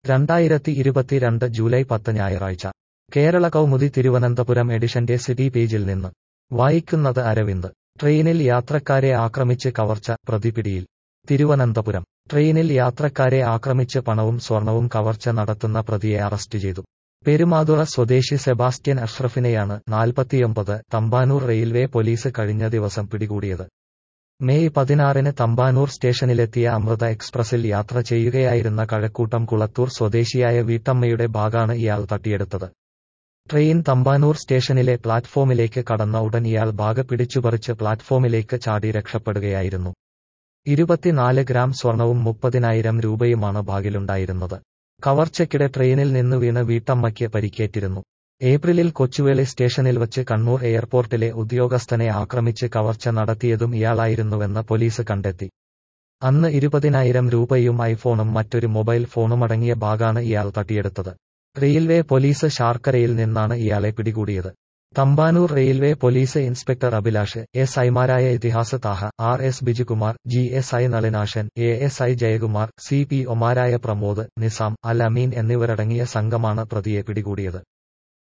രണ്ടായിരത്തി ഇരുപത്തിരണ്ട് ജൂലൈ പത്ത് ഞായറാഴ്ച കേരള കൗമുദി തിരുവനന്തപുരം എഡിഷന്റെ സിറ്റി പേജിൽ നിന്ന് വായിക്കുന്നത് അരവിന്ദ് ട്രെയിനിൽ യാത്രക്കാരെ ആക്രമിച്ച് കവർച്ച പ്രതിപിടിയിൽ തിരുവനന്തപുരം ട്രെയിനിൽ യാത്രക്കാരെ ആക്രമിച്ച് പണവും സ്വർണവും കവർച്ച നടത്തുന്ന പ്രതിയെ അറസ്റ്റ് ചെയ്തു പെരുമാതുറ സ്വദേശി സെബാസ്റ്റ്യൻ അഷ്റഫിനെയാണ് നാൽപ്പത്തിയൊമ്പത് തമ്പാനൂർ റെയിൽവേ പോലീസ് കഴിഞ്ഞ ദിവസം പിടികൂടിയത് മെയ് പതിനാറിന് തമ്പാനൂർ സ്റ്റേഷനിലെത്തിയ അമൃത എക്സ്പ്രസിൽ യാത്ര ചെയ്യുകയായിരുന്ന കഴക്കൂട്ടം കുളത്തൂർ സ്വദേശിയായ വീട്ടമ്മയുടെ ബാഗാണ് ഇയാൾ തട്ടിയെടുത്തത് ട്രെയിൻ തമ്പാനൂർ സ്റ്റേഷനിലെ പ്ലാറ്റ്ഫോമിലേക്ക് കടന്ന ഉടൻ ഇയാൾ ബാഗ് പിടിച്ചുപറിച്ച് പ്ലാറ്റ്ഫോമിലേക്ക് ചാടി രക്ഷപ്പെടുകയായിരുന്നു ഇരുപത്തിനാല് ഗ്രാം സ്വർണവും മുപ്പതിനായിരം രൂപയുമാണ് ബാഗിലുണ്ടായിരുന്നത് കവർച്ചയ്ക്കിടെ ട്രെയിനിൽ നിന്ന് വീണ് വീട്ടമ്മയ്ക്ക് പരിക്കേറ്റിരുന്നു ഏപ്രിലിൽ കൊച്ചുവേളി സ്റ്റേഷനിൽ വച്ച് കണ്ണൂർ എയർപോർട്ടിലെ ഉദ്യോഗസ്ഥനെ ആക്രമിച്ച് കവർച്ച നടത്തിയതും ഇയാളായിരുന്നുവെന്ന് പോലീസ് കണ്ടെത്തി അന്ന് ഇരുപതിനായിരം രൂപയും ഐഫോണും മറ്റൊരു മൊബൈൽ ഫോണുമടങ്ങിയ ബാഗാണ് ഇയാൾ തട്ടിയെടുത്തത് റെയിൽവേ പോലീസ് ശാർക്കരയിൽ നിന്നാണ് ഇയാളെ പിടികൂടിയത് Thampanoor railway police inspector Abhilash S ഐമാരായ Ithihasa Thaha R S Bijukumar G S I Nalinashan A S I Jayakumar C P ഒമാരായ പ്രമോദ് നിസാം അൽ അമീൻ എന്നിവരടങ്ങിയ സംഘമാണ് പ്രതിയെ പിടികൂടിയത്